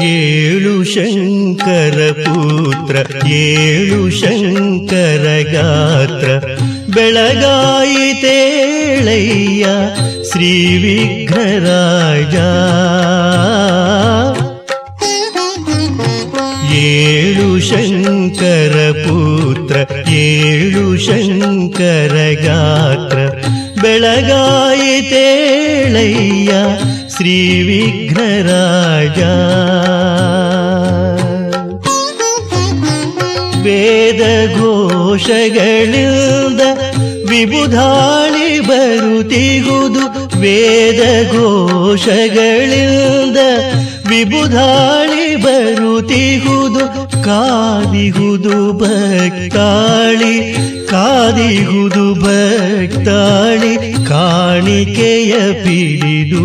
ಏಳು ಶಂಕರ ಪುತ್ರ ಏಳು ಶಂಕರ ಗಾತ್ರ ಬೆಳಗಾಯಿತೇಳಯ್ಯ ಶ್ರೀ ವಿಘ್ನರಾಜ ಏಳು ಶಂಕರ ಪುತ್ರ ಏಳು ಶಂಕರ ಗಾತ್ರ ಬೆಳಗಾಯಿತೇಳಯ್ಯ ಶ್ರೀ ವಿಘ್ನರಾಜ ವೇದ ಘೋಷಗಳಿಂದ ವಿಬುಧಾಳಿ ಬರುತ್ತಿಗುದು ವೇದ ಘೋಷಗಳಿಂದ ವಿಬುಧಾಳಿ ಬರುತ್ತಿಗುದು ಕಾದಿಗುದು ಭಕ್ತಾಳಿ ಕಾದಿಗುದು ಭಕ್ತಾಳಿ ಕಾಣಿಕೆಯ ಪಿಡಿದು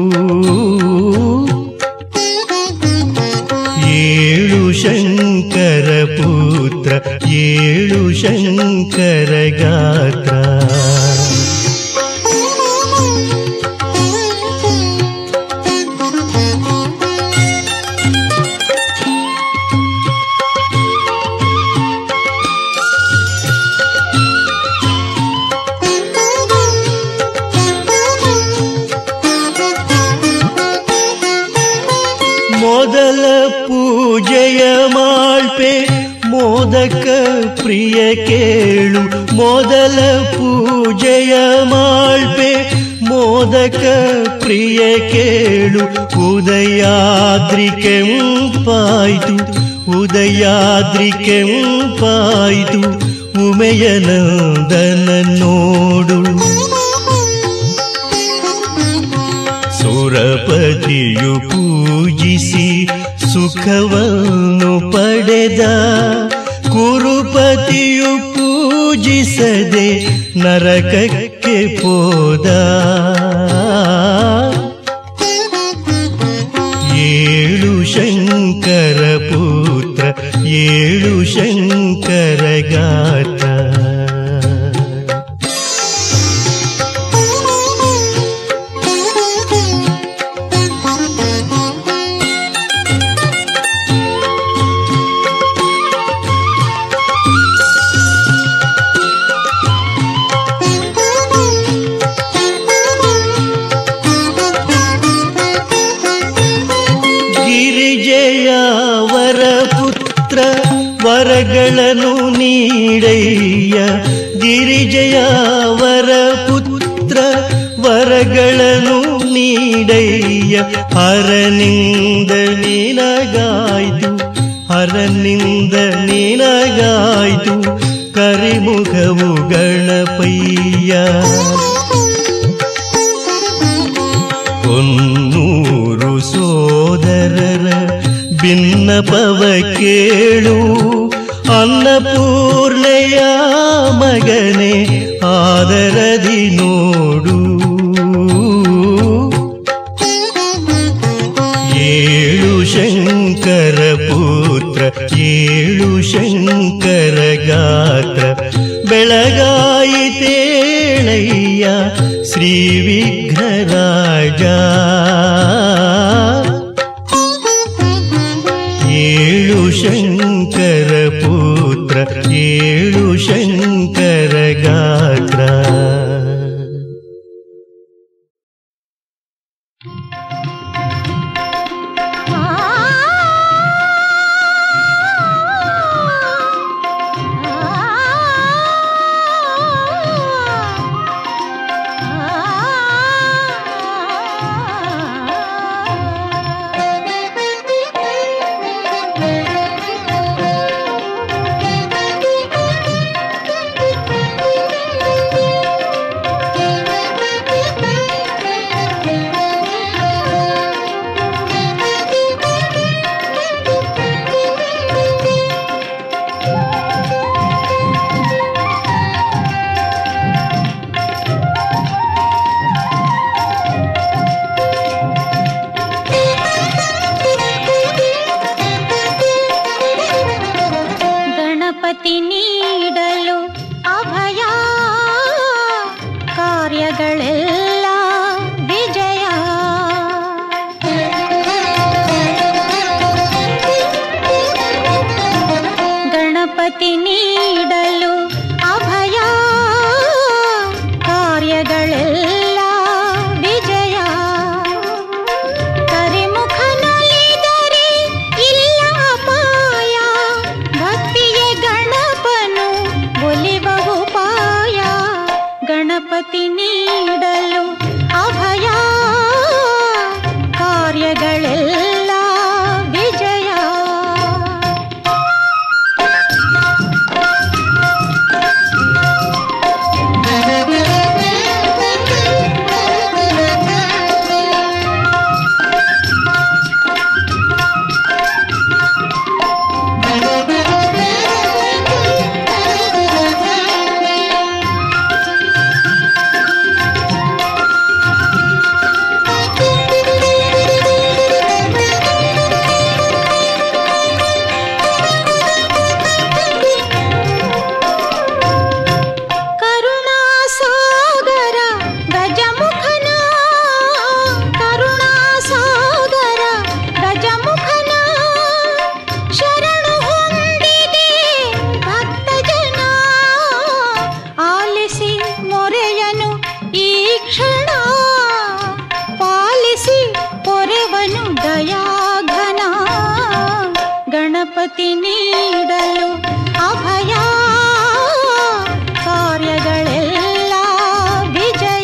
ಏಳು ಶಂಕರ ಪುತ್ರ ಏಳು ಶಂಕರ ಗಾತ್ರ ಮೊದಲ ಪೂಜೆಯ ಮಾಳ್ಪೆ ಮೋದಕ ಪ್ರಿಯ ಕೇಳು ಮೊದಲ ಪೂಜೆಯ ಮಾಳ್ಪೆ ಮೋದಕ ಪ್ರಿಯ ಕೇಳು ಉದಯಾದ್ರಿ ಕೆಂಪಾಯ್ತು ಉದಯಾದ್ರಿ ಕೆಂಪಾಯ್ತು ಉಮೆಯನಂದನ ನೋಡು ಸುರಪತಿಯು ಪೂಜಿಸಿ ಸುಖವನ್ನು ಪಡೆದ ಕುರುಪತಿಯು ಪೂಜಿಸದೆ ನರಕಕ್ಕೆ ಹೋದ ಏಳು ಶಂಕರ ಪುತ್ರ ಏಳು ಶಂಕರ ಗಾತ್ರ ಗಿರಿಜಯ ವರ ಪುತ್ರ ವರಗಳನ್ನು ನೀಡಯ್ಯ ಗಿರಿಜಯ ವರ ಪುತ್ರ ವರಗಳನ್ನು ನೀಡಯ್ಯ ಹರನಿಂದ ನಿನಗಾಯ್ತು ಹರನಿಂದ ನಿನಗಾಯ್ತು ಕರಿಮುಖವು ಗಣಪಯ್ಯ ಕೊನ್ನೂರು ಸೋದರರ ಭಿನ್ನಪವ ಕೇಳು ಅನ್ನಪೂರ್ಣೆಯ ಮಗನೆ ಆದರದಿ ನೋಡು ಏಳು ಶಂಕರ ಪುತ್ರ ಏಳು ಶಂಕರ ಗಾತ್ರ ಬೆಳಗಾಯಿತೇಳಯ್ಯ ಶ್ರೀ ವಿಘ್ನರಾಜ ಏಳು ಶಂಕರ ಪುತ್ರ ಏಳು ಶಂಕರ ಗಾತ್ರ ಗಣಪತಿ ನೀಡಲು ಅಭಯ ಕಾರ್ಯಗಳೆಲ್ಲ ವಿಜಯ ಗಣಪತಿ ನೀಡಲು ಅಭಯ ಕಾರ್ಯಗಳೆಲ್ಲ ವಿಜಯ ಕರುಣಾಸಾಗರ ಗಜಮುಖನ ಕರುಣಾಸಾಗರ ಗಜಮುಖನ ಶರಣು ಹೊಂದಿದೆ ಭಕ್ತಜನ ಆಲಿಸಿ ಮೊರೆಯನು ಈ ಕ್ಷಣ ಪಾಲಿಸಿ ಪೊರೆವನು ದಯಾಘನ ಗಣಪತಿ ನೀಡಲು ಅಭಯ ಕಾರ್ಯಗಳೆಲ್ಲ ವಿಜಯ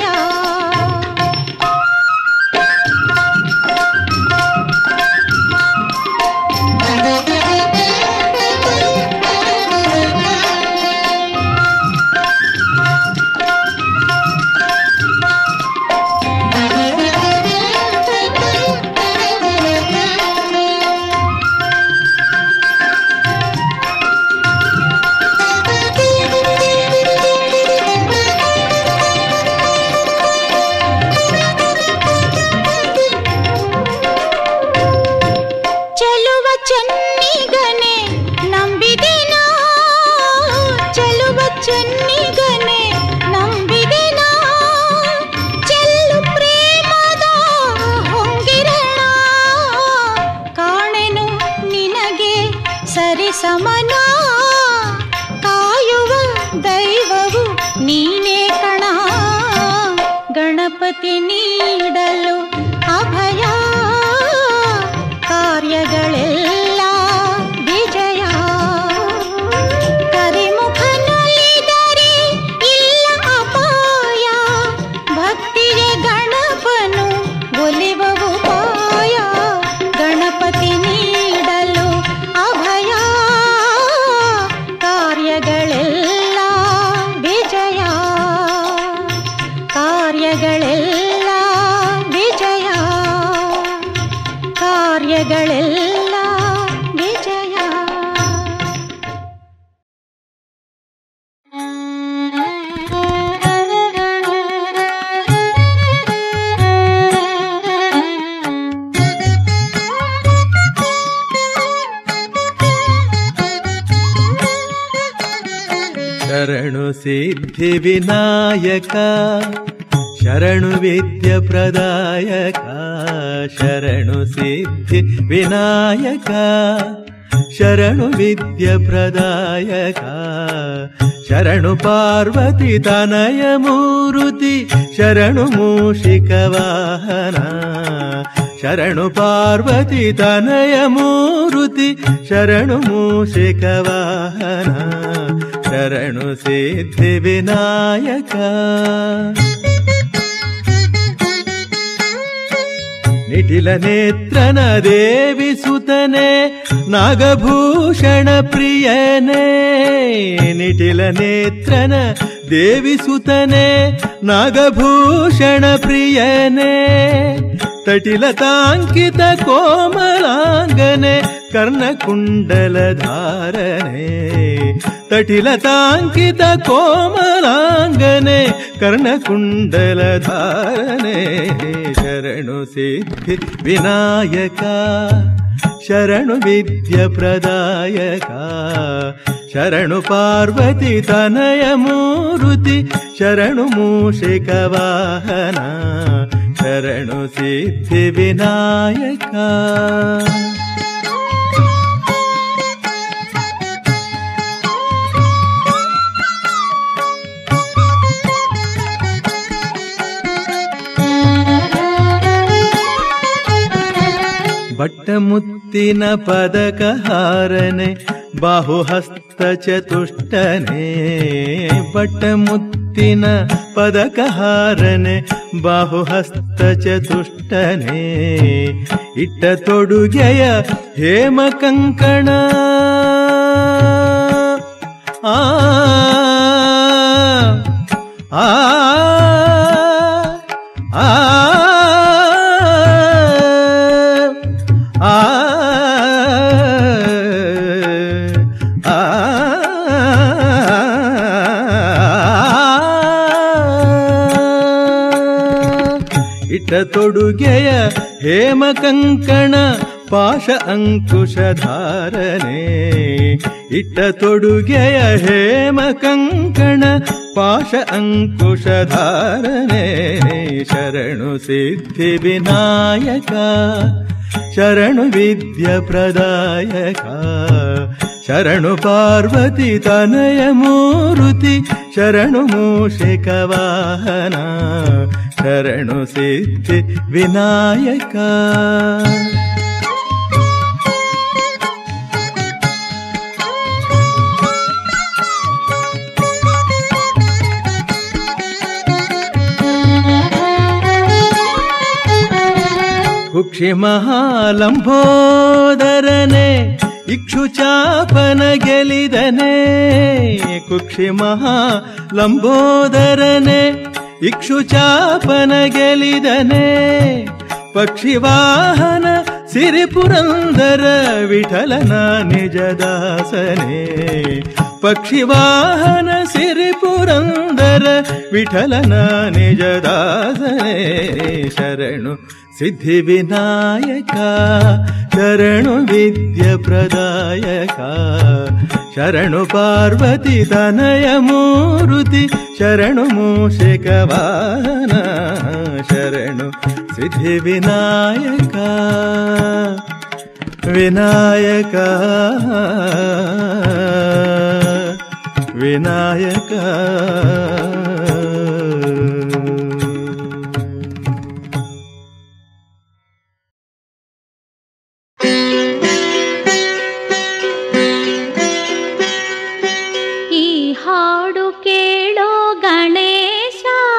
ಚೆಲುವ ಚೆನ್ನಿಗನೆ ನಂಬಿದೆನಾ ಚೆಲುವ ಚೆನ್ನಿಗನೆ ನಂಬಿದೆನಾ ಚೆಲ್ಲು ಪ್ರೇಮದ ಹೊಂಗಿರಣ ಕಾಣೆನು ನಿನಗೆ ಸರಿ ಸಮನ ಕಾಯುವ ದೈವವು ನೀನೇ ಕಣ ಗಣಪತಿ ನೀಡಲು ಅಭಯ ಕಾರ್ಯಗಳೆಲ್ಲ ವಿಜಯ ಕರಿಮುಖನೊಲಿದರೆ ಇಲ್ಲ ಅಪಾಯ ಭಕ್ತಿಯ ಗಣಪನು ಒಲಿವ ಉಪಾಯ ಗಣಪತಿ ನೀಡಲು ಅಭಯ ಕಾರ್ಯಗಳೆಲ್ಲ ವಿಜಯ ಕಾರ್ಯಗಳೆಲ್ಲ ವಿಜಯ ಕಾರ್ಯಗಳೆಲ್ಲ ವಿಜಯ ಶರಣು ಸಿದ್ಧಿ ವಿನಾಯಕ ಶರಣು ವಿದ್ಯ ಪ್ರದಾಯಕ ಶರಣು ಸಿದ್ಧಿ ವಿನಾಯಕ ಶರಣು ವಿದ್ಯ ಪ್ರದಾಯಕ ಶರಣು ಪಾರ್ವತಿ ತನಯ ಮೂರುತಿ ಶರಣು ಮೂಷಿಕ ವಾಹನ ಶರಣು ಪಾರ್ವತಿ ತನಯ ಮೂರುತಿ ಶರಣು ಮೂಷಿಕ ವಾಹನ ಶರಣು ಸಿದ್ಧಿ ವಿನಾಯಕ ನಿಟಿಲ ನೇತ್ರನ ದೇವಿ ಸುತನೆ ನಾಗಭೂಷಣ ಪ್ರಿಯನೇ ನಿಟಿಲ ನೇತ್ರನ ದೇವಿ ಸುತನೆ ನಾಗಭೂಷಣ ಪ್ರಿಯನೇ ತಟಿಲತಾಂಕಿತ ಕೋಮಲಾಂಗನೆ ಕರ್ಣಕುಂಡಲ ಧಾರನೆ ತಟಿಲತಾಂಕಿತ ಕೋಮಲಾಂಗನೆ ಕರ್ಣಕುಂಡಲ ಧಾರನೆ ಶರಣು ಸಿದ್ಧಿ ವಿನಾಯಕ ಶರಣು ವಿದ್ಯ ಪ್ರದಾಯಕ ಶರಣು ಪಾರ್ವತಿ ತನಯ ಮೂರುತಿ ಶರಣು ಮೂಷಿಕ ವಾಹನ ಶರಣು ಸಿದ್ಧಿ ವಿನಾಯಕ ಬಟ್ಟಮುತ್ತಿನ ಪದಕ ಹಾರನೆ ಬಾಹುಹಸ್ತ ಚತುಷ್ಟನೆ ಬಟ್ಟಮುತ್ತಿನ ಮುತ್ತಿನ ಪದಕಹಾರನೆ ಬಾಹುಹಸ್ತ ಚತುಷ್ಟನೆ ಇಟ್ಟ ತೊಡುಗೆಯ ಹೇಮ ಕಂಕಣ ಆ ಆ ಆ ಆ ಇಟ್ಟ ತೊಡುಗೆಯ ಹೇಮ ಕಂಕಣ ಪಾಶ ಅಂಕುಶಧಾರನೆ ಇಟ್ಟ ತೊಡುಗೆಯ ಹೇಮ ಕಂಕಣ ಪಾಶ ಅಂಕುಶಧಾರನೆ ಶರಣು ಸಿದ್ಧಿ ವಿನಾಯಕ ಶರಣು ವಿದ್ಯ ಪ್ರದಾಯಕ ಶರಣು ಪಾರ್ವತಿ ತನಯ ಮೂರುತಿ ಶರಣು ಮೂಷಿಕ ವಾಹನ ಶರಣು ಸಿದ್ಧಿ ವಿನಾಯಕ ಕುಕ್ಷಿ ಮಹಾಲಂಬೋದರನೆ ಇಕ್ಷುಚಾಪನ ಗೆಲಿದನೆ ಕುಕ್ಷಿ ಮಹಾಲಂಬೋದರನೆ ಇಕ್ಷುಚಾಪನ ಗೆಲಿದನೆ ಪಕ್ಷಿವಾಹನ ಸಿರಿಪುರಂದರ ವಿಠಲನ ನಿಜದಾಸನೆ ಪಕ್ಷಿವಾಹನ ಸಿರಿಪುರಂದರ ವಿಠಲನ ನಿಜದಾಸನೆ ಶರಣು ಸಿದ್ಧಿ ವಿನಾಯಕ ಶರಣು ವಿದ್ಯ ಪ್ರದಾಯಕ ಶರಣು ಪಾರ್ವತಿ ತನಯ ಮೂರುತಿ ಶರಣು ಮೂಷಿಕ ವಾಹನ ಶರಣು ಸಿದ್ಧಿ ವಿನಾಯಕ ವಿನಾಯಕ ವಿನಾಯಕ ಈ ಹಾಡು ಕೇಳೋ ಗಣೇಶ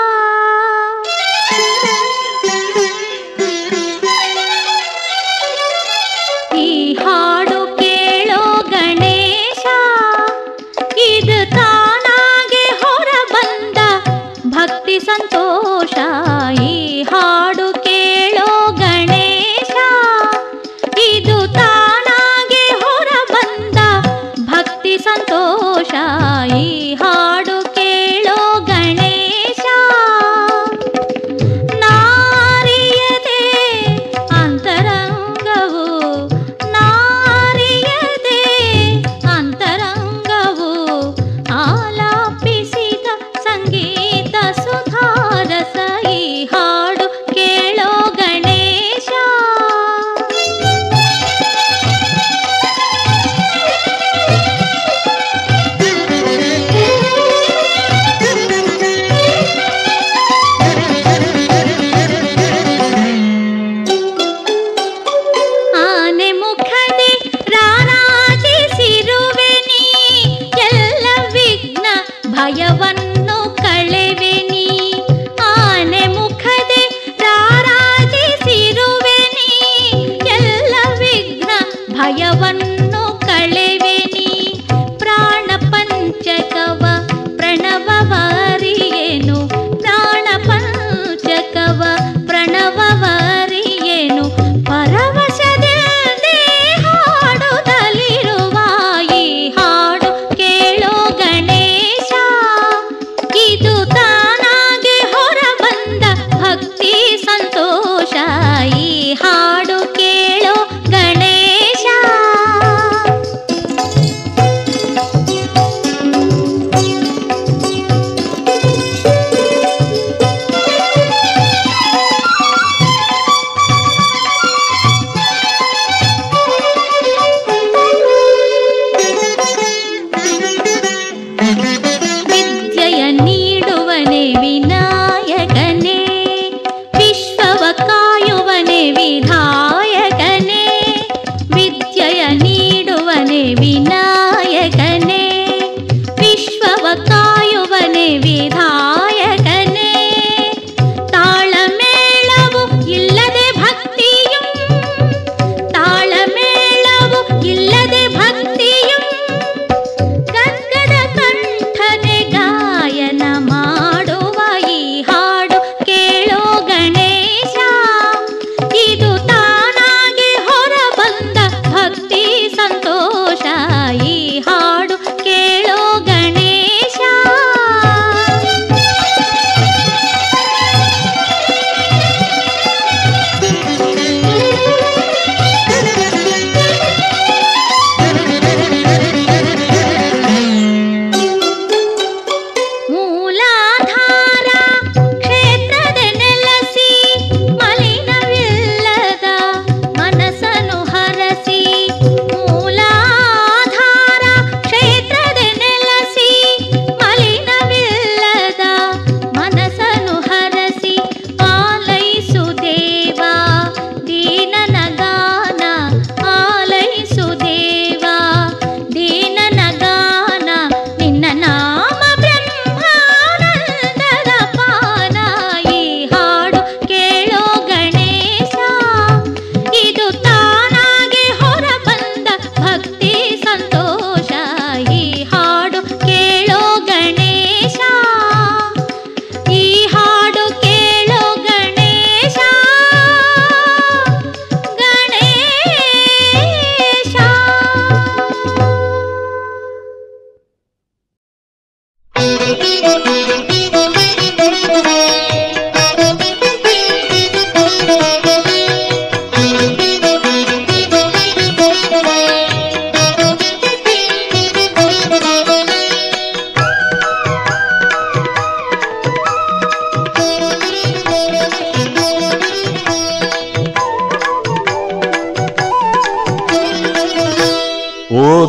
ಈ ಹಾಡು ಕೇಳೋ ಗಣೇಶ ಇದು ತಾನಾಗೆ ಹೊರ ಬಂದ ಭಕ್ತಿ ಸಂತೋಷ ಈ ಹಾಡು ಕೇಳೋ ಗಣೇಶ ಇದು ತಾನಾಗೆ ಹೊರ ಬಂದ ಭಕ್ತಿ ಸಂತೋಷ ಈ ಹಾಡು ಕೇಳೋ ಗಣೇಶ ನಾರಿಯದೆ ಅಂತರಂಗವು ನಾರಿಯದೆ ಅಂತರಂಗವು ಆಲಾಪಿಸಿದ ಸಂಗೀತ ಸುಧಾರ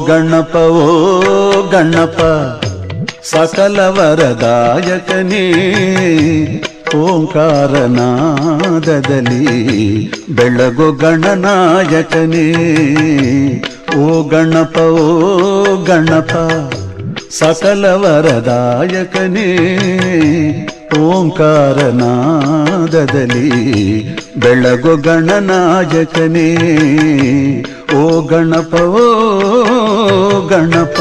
ಗಣಪ ಓ ಗಣಪ ಸಕಲ ವರದಾಯಕನೇ ಓಂಕಾರನಾದದಲ್ಲಿ ಬೆಳಗು ಗಣನಾಯಕನೇ ಓ ಗಣಪ ಓ ಗಣಪ ಸಕಲ ವರದಾಯಕನೇ ಓಂಕಾರನಾದದಲ್ಲಿ ಬೆಳಗು ಗಣನಾಯಕನೇ ಓ ಗಣಪ ಓ ಗಣಪ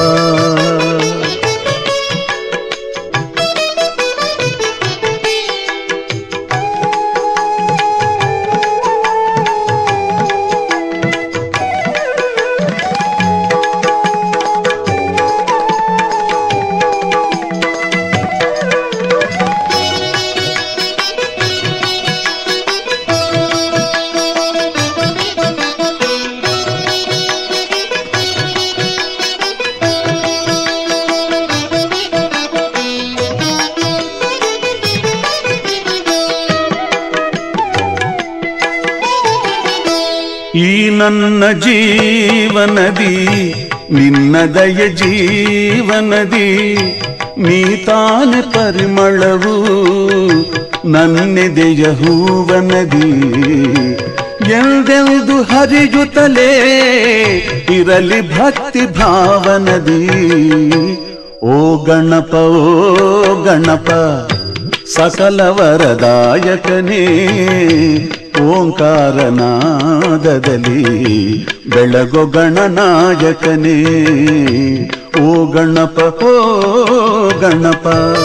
ಈ ನನ್ನ ಜೀವನದಿ ನಿನ್ನ ದಯ ಜೀವನದಿ ನೀ ತಾನೆ ಪರಿಮಳವು ನನ್ನೆದೆಯ ಹೂವನದಿ ಎಂದೆಂದು ಹರಿಯುತ್ತಲೇ ಇರಲಿ ಭಕ್ತಿ ಭಾವನದಿ ಓ ಗಣಪ ಓ ಗಣಪ ಸಕಲ ವರದಾಯಕನೇ ಓಂಕಾರನಾದದಲ್ಲಿ ಬೆಳಗು ಗಣನಾಯಕನೇ ಓ ಗಣಪ ಓ ಗಣಪ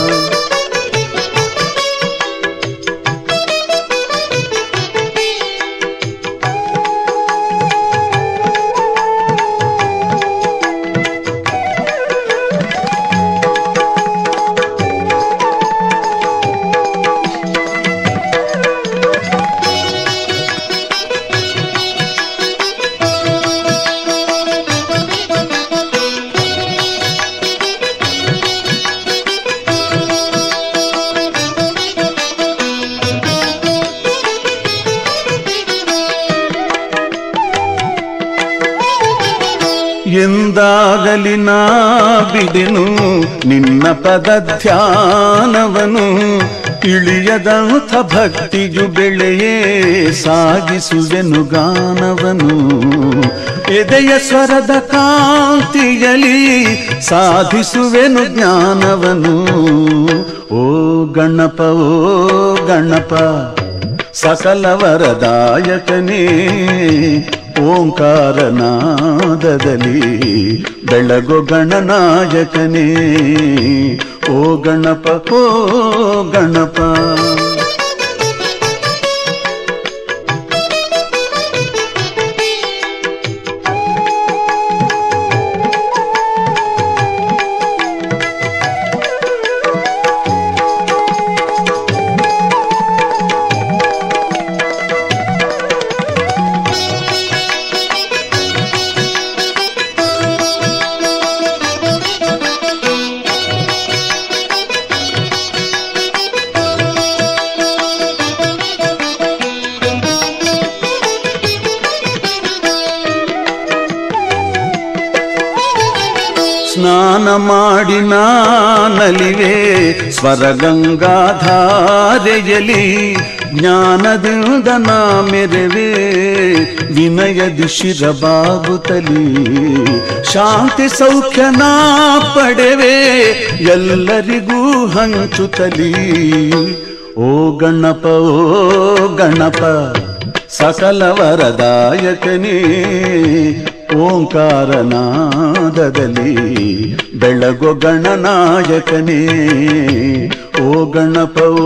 ಎಂದಾಗಲಿ ನಾ ಬಿಡೆನು ನಿನ್ನ ಪದ ಧ್ಯಾನವನು ಇಳಿಯದಂಥ ಭಕ್ತಿಯು ಬೆಳೆಯೇ ಸಾಗಿಸುವೆನು ಗಾನವನು ಎದೆಯ ಸ್ವರದ ಕಾಂತಿಯಲಿ ಸಾಧಿಸುವೆನು ಜ್ಞಾನವನು ಓ ಗಣಪ ಓ ಗಣಪ ಸಕಲ ವರದಾಯಕನೇ ಓಂಕಾರನಾದದಲ್ಲಿ ಬೆಳಗು ಗಣನಾಯಕನೇ ಓ ಗಣಪ ಓ ಗಣಪ ಸ್ನಾನ ಮಾಡಿ ನಾನಲಿವೆ ಸ್ವರಗಂಗಾಧಾರೆಯಲಿ ಜ್ಞಾನದಿಂದ ನಾ ಮೆರವೆ ವಿನಯದಿ ಶಿರಬಾಗುತ್ತಲಿ ಶಾಂತಿ ಸೌಖ್ಯ ನಾ ಪಡೆವೆ ಎಲ್ಲರಿಗೂ ಹಂಚುತ್ತಲಿ ಓ ಗಣಪ ಓ ಗಣಪ ಸಕಲ ವರದಾಯಕನೇ ಓಂಕಾರನಾದದಲ್ಲಿ ಬೆಳಗು ಗಣನಾಯಕನೇ ಓ ಗಣಪ ಓ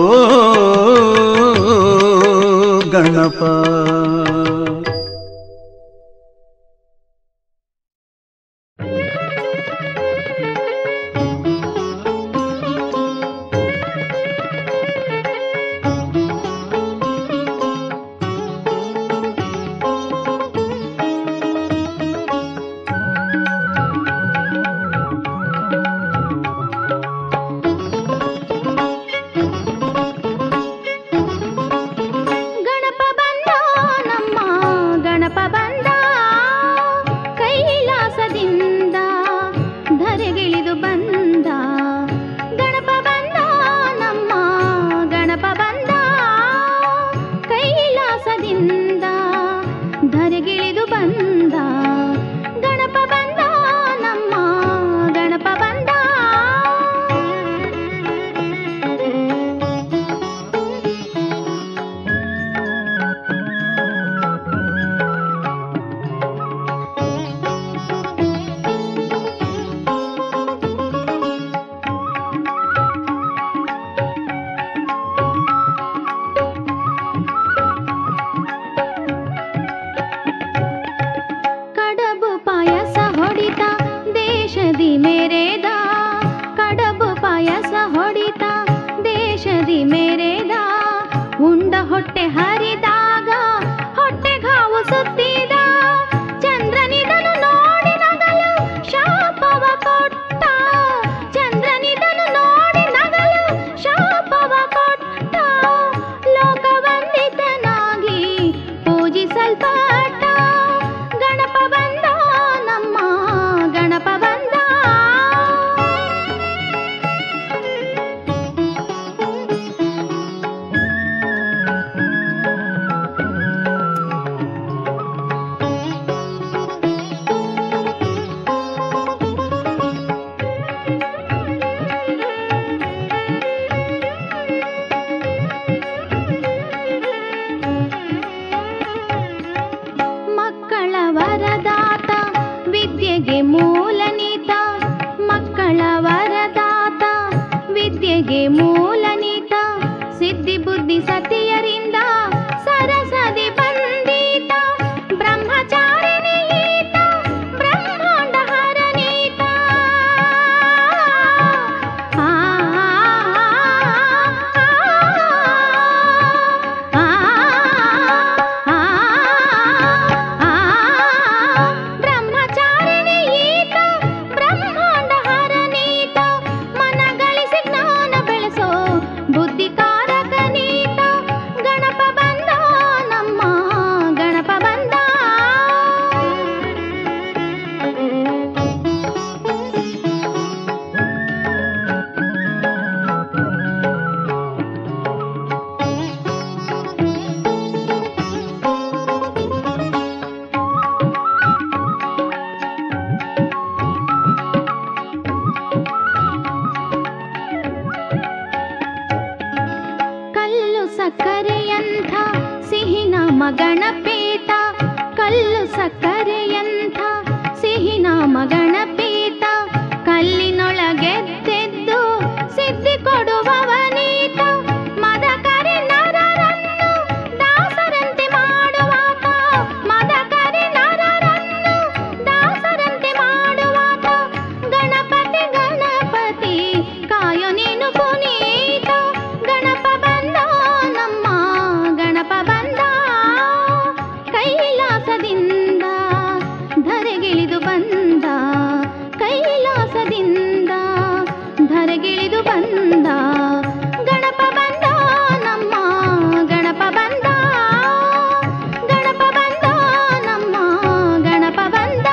ಗಣಪ ಗಣಪ ಬಂದ ಬುದ್ಧಿ ಸತಿಯರಿಂದ ಸರಸದಿ ಬಂದೀತ ಬ್ರಹ್ಮಚಾರಿಣೀತ ಬ್ರಹ್ಮಾಂಡ ಹರನೀತ ಆ, ಆ, ಆ, ಆ, ಬ್ರಹ್ಮಚಾರಿಣಿ ಈತ ಬ್ರಹ್ಮಾಂಡ ಹರನೀತ ಮನ ಗಳಿಸಿ ಜ್ಞಾನ ಬೆಳೆಸೋ ಬುದ್ಧಿಕಾರಕ ನೀತ ಗಣಪ ಬಂದ ನಮ್ಮ ಗಣಪ ಬಂದ ಕಲ್ಲು ಸಕ್ಕರೆಯಂಥ ಸಿಹಿನ ಮಗಣಪೀಠ ಕಲ್ಲು ಸಕ್ಕರೆಯಂಥ ಸಿಹಿನ ಮಗಣಪೀಠ ಕಲ್ಲಿನೊಳಗೆದ್ದೆದ್ದು ಸಿದ್ಧಿ ಕೊಡುವವನೀತ ಮದ ಕರಿ ನರರನ್ನು ದಾಸರಂತೆ ಮಾಡುವಾತ ಮದ ಕರಿ ನರರನ್ನು ದಾಸರಂತೆ ಮಾಡುವಾತ ಗಣಪತಿ ಗಣಪತಿ ಕಾಯೋ ನೀನು ಪುನೀತ ಗಣಪ ಬಂದ ನಮ್ಮ ಗಣಪ ಬಂದ ಕೈಲಾಸದಿಂದ ಧರೆಗಿಳಿದು ಬಂದ ಕೈಲಾಸದಿಂದ ಧರೆಗಿಳಿದು ಬಂದ ಗಣಪ ಬಂದ ನಮ್ಮ ಗಣಪ ಬಂದ ಗಣಪ ಬಂದ ನಮ್ಮ ಗಣಪ ಬಂದ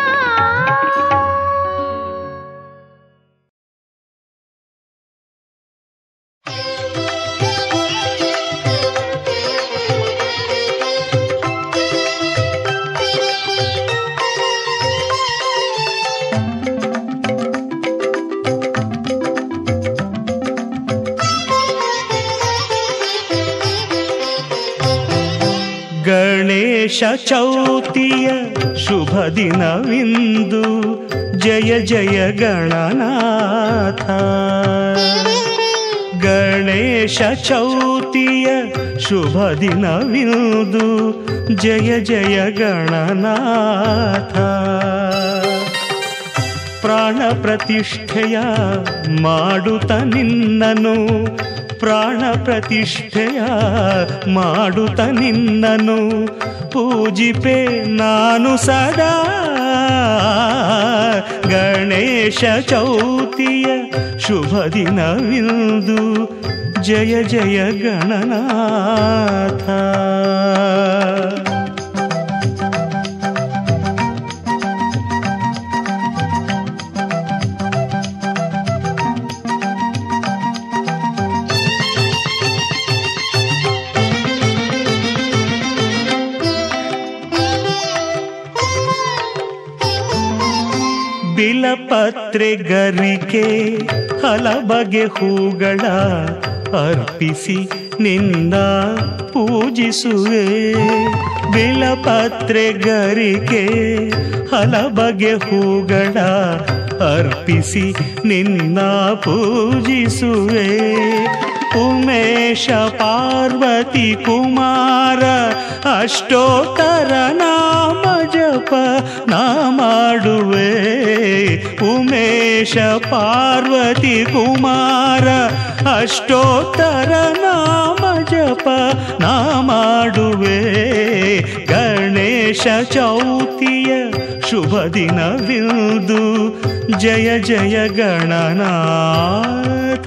ಗಣೇಶ ಚೌತಿಯ ಶುಭ ದಿನವಿಂದು ಜಯ ಜಯ ಗಣನಾಥ ಗಣೇಶ ಚೌತಿಯ ಶುಭ ದಿನವಿಂದು ಜಯ ಜಯ ಗಣನಾಥ ಪ್ರಾಣ ಪ್ರತಿಷ್ಠೆಯ ಮಾಡುತ್ತ ನಿನ್ನನು ಪ್ರಾಣ ಪ್ರತಿಷ್ಠೆಯ ಮಾಡುತ್ತ ನಿನ್ನನು ಪೂಜಿಪೆ ನಾನು ಸದಾ ಗಣೇಶ ಚೌತಿಯ ಶುಭ ದಿನವಿಂದು ಜಯ ಜಯ ಗಣನಾಥ ಬಿಲಪತ್ರೆ ಗರಿಕೆ ಹಲ ಬಗೆ ಹೂಗಳ ಅರ್ಪಿಸಿ ನಿನ್ನ ಪೂಜಿಸುವೆ ಬಿಲಪತ್ರೆ ಗರಿಕೆ ಹಲ ಬಗೆ ಹೂಗಳ ಅರ್ಪಿಸಿ ನಿನ್ನ ಪೂಜಿಸುವೆ ಉಮೇಶ ಪಾರ್ವತಿ ಕುಮಾರ ಅಷ್ಟೋತ್ತರ ನಾಮ ಜಪ ನಾ ಮಾಡುವೆ ಉಮೇಶ ಪಾರ್ವತಿ ಕುಮಾರ ಅಷ್ಟೋತ್ತರ ನಾಮ ಜಪ ನಾ ಮಾಡುವೆ ಗಣೇಶ ಚೌತಿಯ ಶುಭ ದಿನವಿಂದು ಜಯ ಜಯ ಗಣನಾಥ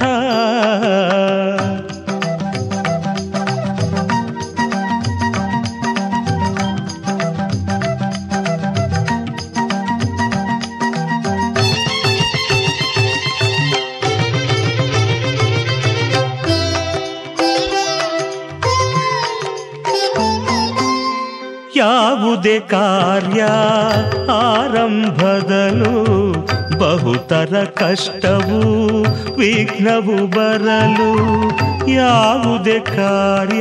ಯಾವುದೇ ಕಾರ್ಯ ಆರಂಭದಲು ಬಹುತರ ಕಷ್ಟವು ವಿಘ್ನವು ಬರಲು ಯಾವುದೇ ಕಾರ್ಯ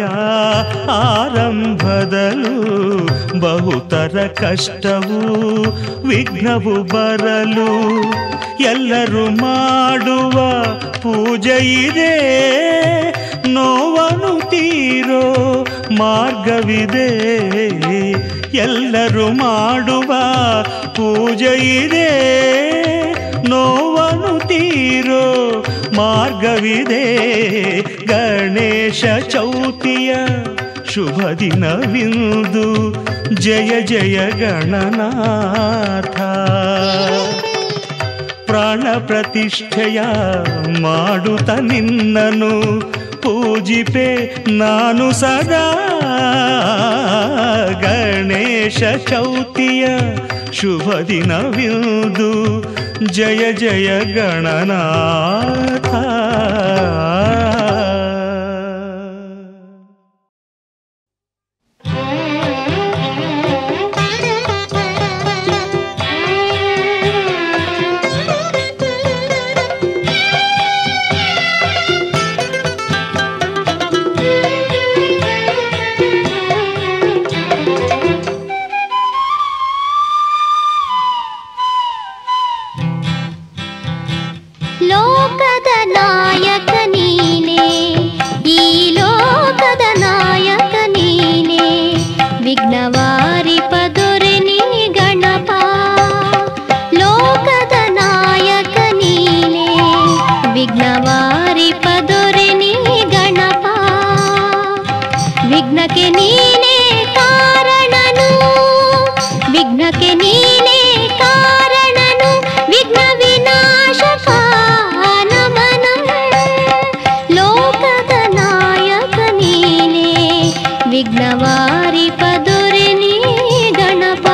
ಆರಂಭದಲು ಬಹುತರ ಕಷ್ಟವು ವಿಘ್ನವು ಬರಲು ಎಲ್ಲರೂ ಮಾಡುವ ಪೂಜೆ ಇದೆ ನೋವನು ತೀರೋ ಮಾರ್ಗವಿದೆ ಎಲ್ಲರೂ ಮಾಡುವ ಪೂಜೆ ಇದೆ ನೋವನು ತೀರೋ ಮಾರ್ಗವಿದೆ ಗಣೇಶ ಚೌತಿಯ ಶುಭ ದಿನವಿಂದು ಜಯ ಜಯ ಗಣನಾಥ ಪ್ರಾಣ ಪ್ರತಿಷ್ಠೆಯ ಮಾಡುತ್ತ ನಿನ್ನನು ಪೂಜಿಪೆ ನಾನು ಸದಾ ಗಣೇಶ ಚೌತಿಯ ಶುಭ ದಿನವಿಂದು ಜಯ ಜಯ ಗಣನಾಥ ಲೋಕದ ನಾಯಕ ನೀನೇ ಈ ಲೋಕದ ನಾಯಕ ನೀನೇ ವಿಘ್ನವಾರಿ ಪದೊರೆ ನೀ ಗಣಪ ಲೋಕದ ನಾಯಕ ನೀನೇ ವಿಘ್ನವಾರಿ ಪದೊರೆ ನೀ ಗಣಪ ವಿಘ್ನಕ್ಕೆ ನೀನೇ ಕಾರಣನು ವಿಘ್ನಕ್ಕೆ ನೀನೇ ಕಾರಣನು ವಿಘ್ನ ವಿನಾಶಕ ನಮನಂ ಲೋಕದ ನಾಯಕ ನೀನೇ ವಿಘ್ನವಾರಿ ಪದುರೆ ನೀ ಗಣಪ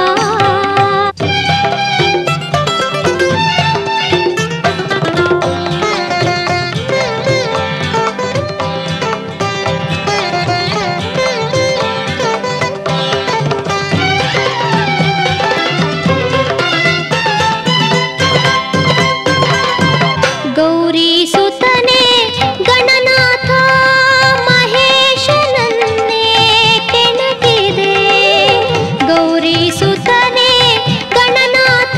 ಗೌರಿ ಸುತನೆ ಗಣನಾಥ ಮಹೇಶನನ್ನೇ ಕೆಣಕಿದೆ ಗೌರಿ ಸುತನೆ ಗಣನಾಥ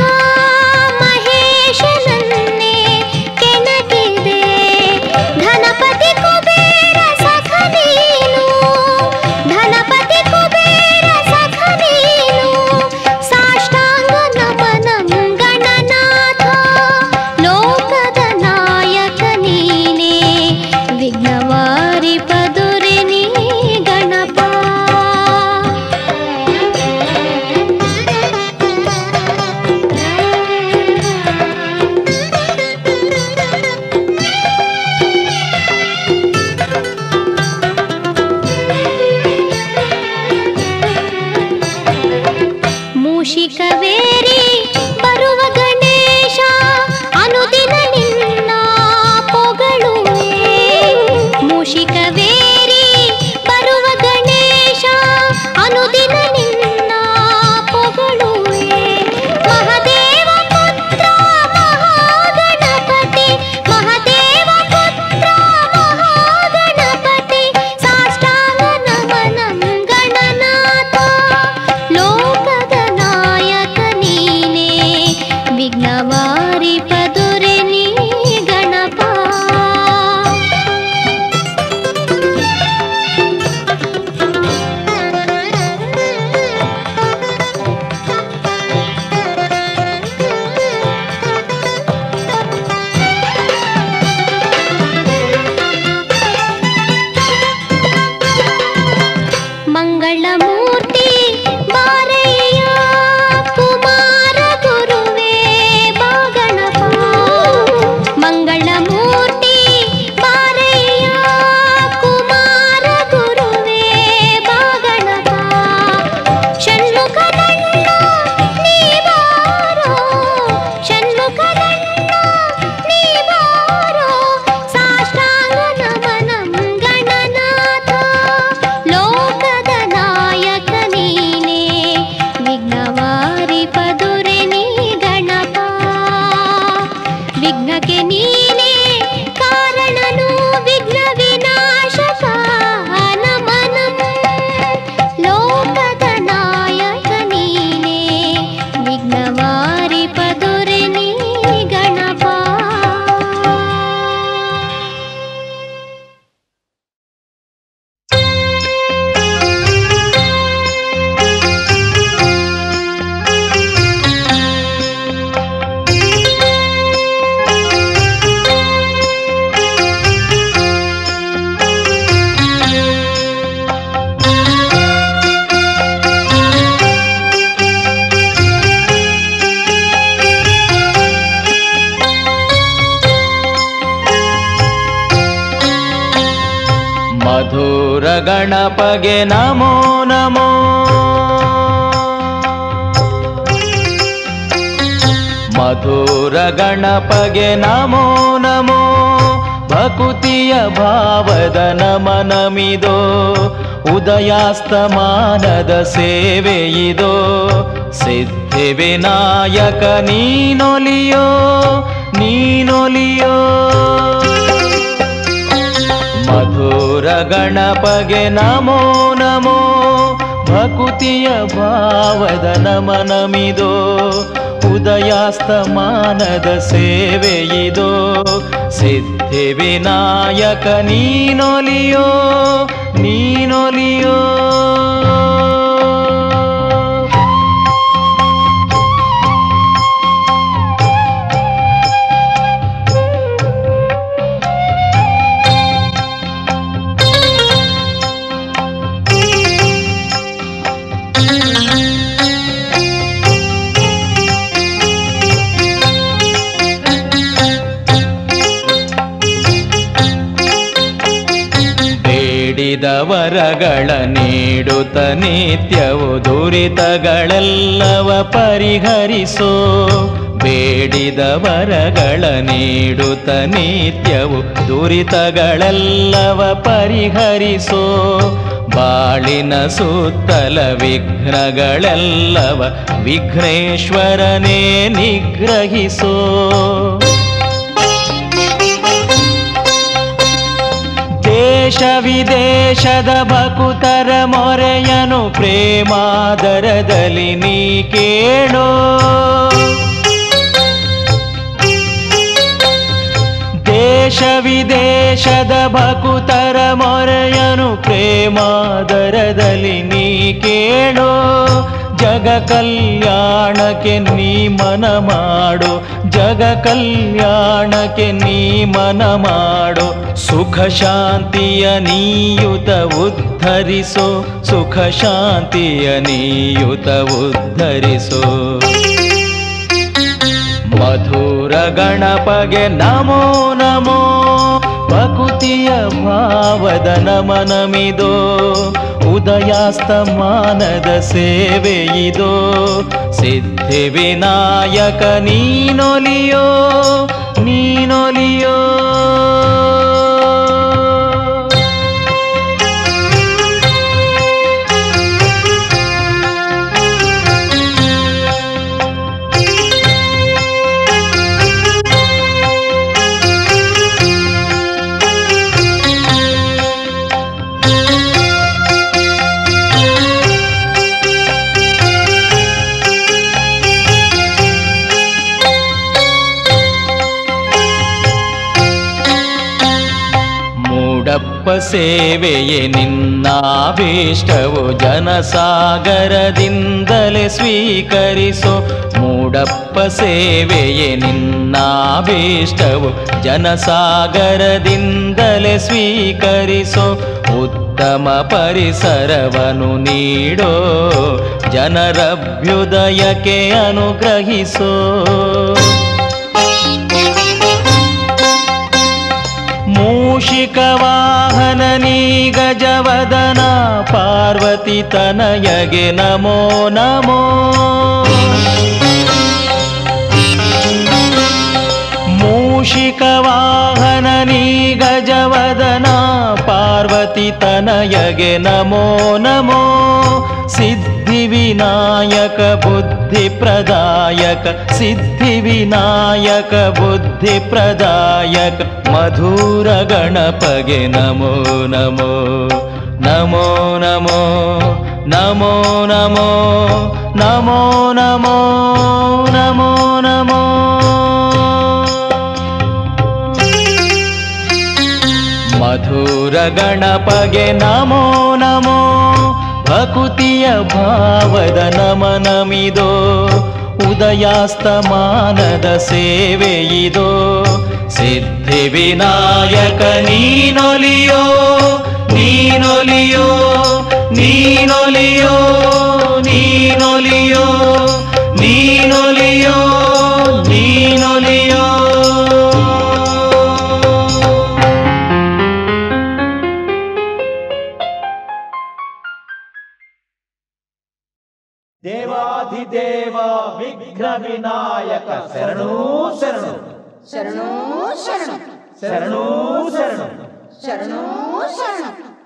ಮಹೇಶನನ್ನೇ ಕೆಣಕಿದೆ ಧನಪತಿ ಕುಬೇರ ಸಖ ನೀನು ಧನಪತಿ ಕುಬೇರ ಸಖ ನೀನು ಸಾಷ್ಟಾಂಗ ನಮನಂ ಗಣನಾಥ ಲೋಕದ ನಾಯಕ ನೀನೇ ವಿಘ್ನವಾರಿ ಪದುರೆ ನೀ ಗಣಪ ಮೂಷಿಕವೇರಿ ಬರುವ ಗಣೇಶ ಅನುದಿನ ನಿನ್ನ ಪೊಗಳುವೆ ಮೂಷಿಕವೇರಿ ಬರುವ ಗಣೇಶ ಅನುದಿನ ನಿನ್ನ ಪೊಗಳುವೆ ಮಹದೇವ ಪುತ್ರ ಮಹಾಗಣಪತಿ ಮಹದೇವ ಪುತ್ರ ಮಹಾಗಣಪತಿ ಸಾಷ್ಟಾಂಗ ನಮನಂ ಗಣನಾಥ ಲೋಕದ ನಾಯಕ ನೀನೇ ವಿಘ್ನವಾರಿ ಪದುರೆ ನೀ ಗಣಪ ಮಂಗಳಮೂರ್ತಿ ಬಾರಯ್ಯ ಕುಮಾರ ಗುರುವೇ ಬಾಗಣಪ ಮಂಗಳಮೂರ್ತಿ ಬಾರಯ್ಯ ಕುಮಾರ ಗುರುವೇ ಬಾಗಣಪ ಷಣ್ಮುಖದಣ್ಣ ನೀ ಬಾರೋ ಷಣ್ಮುಖದಣ್ಣ ನೀ ಬಾರೋ ಸಾಷ್ಟಾಂಗ ನಮನಂ ಗಣನಾಥ ಲೋಕದ ನಾಯಕ ಮಧುರ ಗಣಪಗೆ ನಮೋ ನಮೋ ಮಧುರ ಗಣಪಗೆ ನಮೋ ನಮೋ ಭಕುತಿಯ ಭಾವದ ನಮನಮಿದೋ ಉದಯಾಸ್ತಮಾನದ ಸೇವೆಯಿದೋ ಸಿದ್ಧಿ ವಿನಾಯಕ ನೀನೊಲಿಯೋ ನೀನೊಲಿಯೋ ಮಧುರ ಗಣಪಗೆ ನಮೋ ನಮೋ ಭಕುತಿಯ ಭಾವದ ನಮನಮಿದೋ ಉದಯಾಸ್ತಮಾನದ ಸೇವೆಯಿದೋ ಸಿದ್ಧಿ ವಿನಾಯಕ ನೀನೊಲಿಯೋ ನೀನೊಲಿಯೋ ಬೇಡಿದ ವರಗಳ ನೀಡುತ್ತ ನಿತ್ಯವು ದುರಿತಗಳೆಲ್ಲವ ಪರಿಹರಿಸೋ ಬೇಡಿದ ವರಗಳ ನೀಡುತ್ತ ನಿತ್ಯವು ದುರಿತಗಳೆಲ್ಲವ ಪರಿಹರಿಸೋ ಬಾಳಿನ ಸುತ್ತಲ ವಿಘ್ನಗಳೆಲ್ಲವ ವಿಘ್ನೇಶ್ವರನೇ ನಿಗ್ರಹಿಸೋ ದೇಶ ವಿದೇಶದ ಭಕುತರ ಮೊರೆಯನು ಪ್ರೇಮಾದರದಲ್ಲಿ ನೀ ಕೇಳೋ ದೇಶ ವಿದೇಶದ ಭಕುತರ ಮೊರೆಯನು ಪ್ರೇಮಾದರದಲ್ಲಿ ನೀ ಕೇಳೋ ಜಗ ಕಲ್ಯಾಣಕ್ಕೆ ನೀ ಮನ ಮಾಡು ಜಗ ಕಲ್ಯಾಣಕ್ಕೆ ನೀ ಮನ ಮಾಡು ಸುಖ ಶಾಂತಿಯ ನೀಯುತ ಉದ್ಧರಿಸೋ ಸುಖ ಶಾಂತಿಯ ನೀಯುತ ಉದ್ಧರಿಸೋ ಮಧುರ ಗಣಪಗೆ ನಮೋ ನಮೋ ಭಕುತಿಯ ಭಾವದ ನಮನಮಿದೋ ಉದಯಾಸ್ತಮಾನದ ಸೇವೆಯಿದೋ ಸಿದ್ಧಿ ವಿನಾಯಕ ನೀನೊಲಿಯೋ ನೀನೊಲಿಯೋ ಮೂಡಪ್ಪ ಸೇವೆಯೇ ನಿನ್ನಾಭೀಷ್ಟವು ಜನಸಾಗರದಿಂದಲೇ ಸ್ವೀಕರಿಸೋ ಮೂಡಪ್ಪ ಸೇವೆಯೇ ನಿನ್ನಾಭೀಷ್ಟವು ಜನಸಾಗರದಿಂದಲೇ ಸ್ವೀಕರಿಸೋ ಉತ್ತಮ ಪರಿಸರವನ್ನು ನೀಡೋ ಜನರಭ್ಯುದಯಕ್ಕೆ ಅನುಗ್ರಹಿಸೋ ಮೂಷಿಕ ವಾಹನ ನೀ ಗಜವದನ ಪಾರ್ವತಿ ತನಯಗೆ ನಮೋ ನಮೋ ಮೂಷಿಕ ವಾಹನ ನೀ ಗಜವದನ ಪಾರ್ವತಿ ತನಯಗೆ ನಮೋ ನಮೋ ಸಿದ್ಧಿ ವಿನಾಯಕ ಬುದ್ಧಿ ಪ್ರದಾಯಕ ಸಿದ್ಧಿ ವಿನಾಯಕ ಬುದ್ಧಿ ಪ್ರದಾಯಕ ಮಧುರ ಗಣಪಗೆ ನಮೋ ನಮೋ ನಮೋ ನಮೋ ನಮೋ ನಮೋ ನಮೋ ನಮೋ ನಮೋ ನಮೋ ಮಧುರ ಗಣಪಗೆ ನಮೋ ನಮೋ ಭಕುತಿಯ ಭಾವದ ನಮನಮಿದೋ ಉದಯಾಸ್ತಮಾನದ ಸೇವೆಯಿದೋ ಸಿದ್ಧಿ ವಿನಾಯಕ ನೀನೊಲಿಯೋ ನೀನೊಲಿಯೋ ನೀನೊಲಿಯೋ ನೀನೊಲಿಯೋ ನೀನೊಲಿಯೋ ನೀನೊಲಿಯೋ ದೇವಾಧಿದೇವ ವಿಘ್ನ ವಿನಾಯಕ ಶರಣೂ ಶರಣು ಶರಣೋ ಶರಣು ಶರಣೂ ಶರಣು ಶರಣೋ ಶರಣು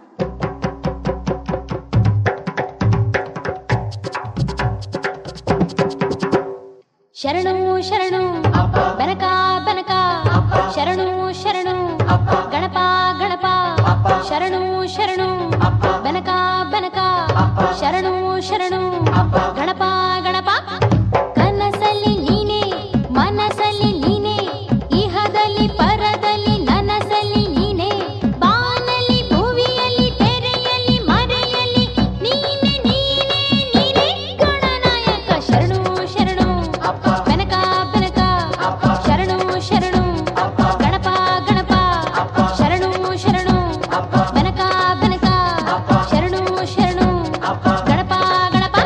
ಶರಣು ಶರಣು ಬೆನಕ ಬೆನಕ ಶರಣು ಶರಣು ಗಣಪ ಗಣಪ ಶರಣು ಶರಣು ಬೆನಕ ಬೆನಕ ಶರಣು ಶರಣು ಗಣಪ ಗಣಪ ಕನಸಲ್ಲಿ ನೀನೆ ಮನಸ್ಸಲ್ಲಿ ನೀನೆ ಇಹದಲ್ಲಿ ಪರದಲ್ಲಿ ನನಸಲ್ಲಿ ನೀನೆ ಬಾನಲ್ಲಿ ಭುವಿಯಲ್ಲಿ ತೆರೆಯಲ್ಲಿ ಮರೆಯಲ್ಲಿ ನೀನೆ ನೀನೆ ನೀನೆ ಗಣನಾಯಕ ಶರಣು ಶರಣು ಬೆನಕ ಬೆನಕ ಶರಣು ಶರಣು ಗಣಪ ಗಣಪ ಶರಣು ಶರಣು ಬೆನಕ ಬೆನಕ ಶರಣು ಶರಣು ಗಣಪ ಗಣಪ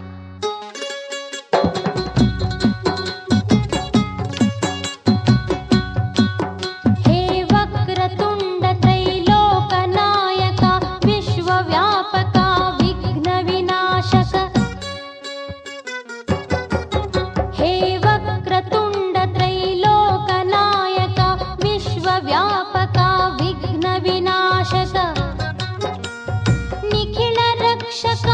ಹೇ ವಕ್ರತುಂಡ ತ್ರೈಲೋಕ ನಾಯಕ ವಿಶ್ವವ್ಯಾಪಕ ವಿಘ್ನ ವಿನಾಶಕ ಹೇ ವಕ್ರತುಂಡ ತ್ರೈಲೋಕ ನಾಯಕ ವಿಶ್ವವ್ಯಾಪಕ ವಿಘ್ನ ವಿನಾಶಕ ನಿಖಿಲ ರಕ್ಷಕ